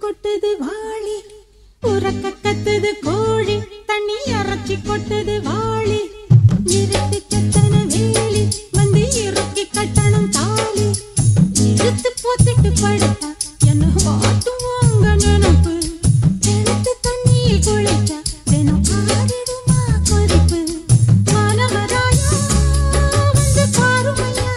கொட்டுது வாளி உறக்க கத்துது கோழி தண்ணி அரைச்சி கொட்டுது வாளி இருட்டு கத்தன வேலி வந்து இறக்கி கட்டணும் தாலி இழுத்து போத்துட்டு படுத்தா என்ன வாட்டும் உங்க நினப்பு கிணத்து தண்ணியில் குளிச்சா தினம் ஆறிடுமா கொதிப்பு மானவராயா வந்து பாருமையா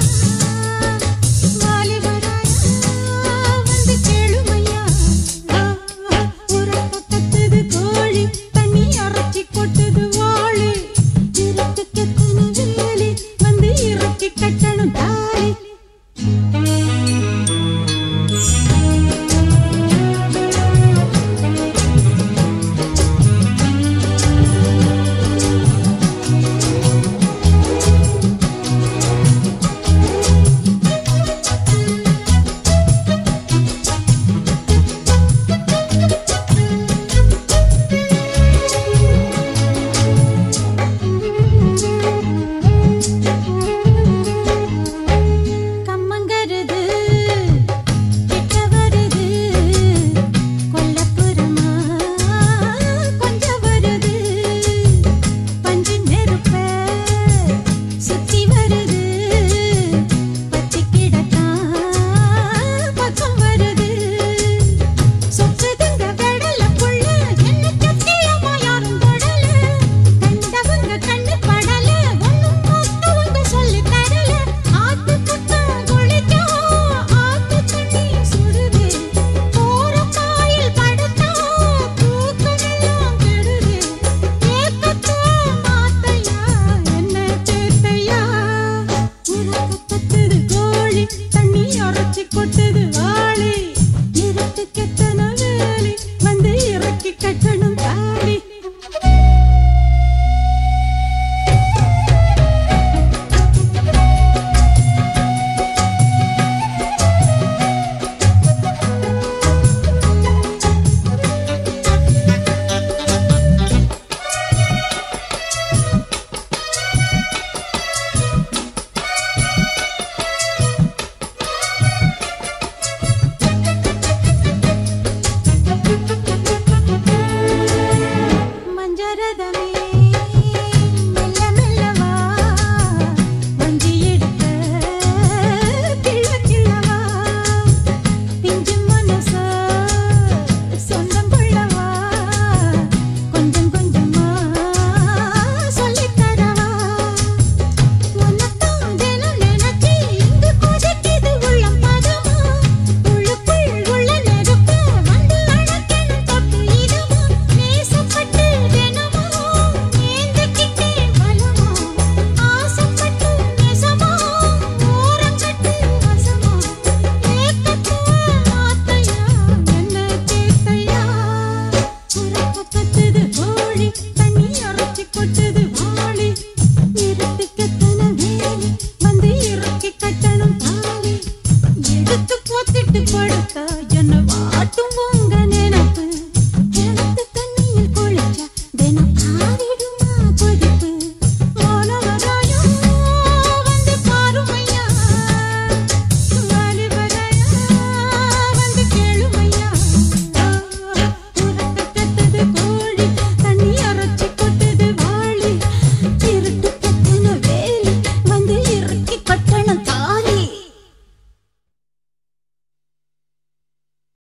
வாலிபராயா வந்து கேளுமையா உறக்க கத்துது கோழி தண்ணி அரைச்சி கொட்டுது வாளி இருட்டு கத்தன வேலி வந்து இறக்கி கட்டணும் தாலி கம்மங்கருது கிட்ட வருது கொல்லப்புறமா கொஞ்சம் வருது பஞ்சு நெருப்ப சுத்தி வருது பச்சை கிடத்தான் பக்கம் வருது சொச்சதுங்க கடல புள்ள என்ன சத்தியமா யாரும் தொடல கண்டவங்க கண்ணு படல ஒண்ணும் மத்தவங்க சொல்லி தரல ஆத்து பக்கம் குளிச்சா ஆத்து தண்ணி சுடுது போற காயில் படுத்தா தூக்கமெல்லாம் கெடுது ஏக்கத்தோ மாத்தையா என்ன சேத்தையா உறக்க கத்துது கோழி தண்ணி அரைச்சி கொட்டுது வாளி இருட்டு கெத்தன வேலி வந்து இறக்கி கட்டணும் தாலி மஞ்சரதமே மெல்ல மெல்லவா வஞ்சி எடுக்க கிள்ள கிள்ளவா பிஞ்சு மனச சொந்தம் கொள்ளவா கொஞ்சம் கொஞ்சமா சொல்லித் தரவா உன்னத்தான் தினம் நினைச்சு இங்கு கொதிக்குது உள்ளம் பதமா உள்ளுக்குள் உள்ள நெருப்ப வந்து அணைக்கணும் தொட்டு இதமா நேசப்பட்டு தினமும் ஏந்திக்கிட்டேன் பலமா ஆசைப்பட்டு நெசமா ஓரங்கட்டு வசமா ஏக்கத்தோ மாத்தையா என்ன கேத்தையா உறக்க கத்துது கோழி தண்ணி அரைச்சி கொட்டுது வாளி இருட்டு கத்தன வேலி வந்து இறக்கி கட்டணும் தாலி எடுத்து போத்திட்டு படுத்தா என்ன வாட்டும் உங்க நினப்பு கிணத்து தண்ணியில் குளிச்சா தினம் ஆறி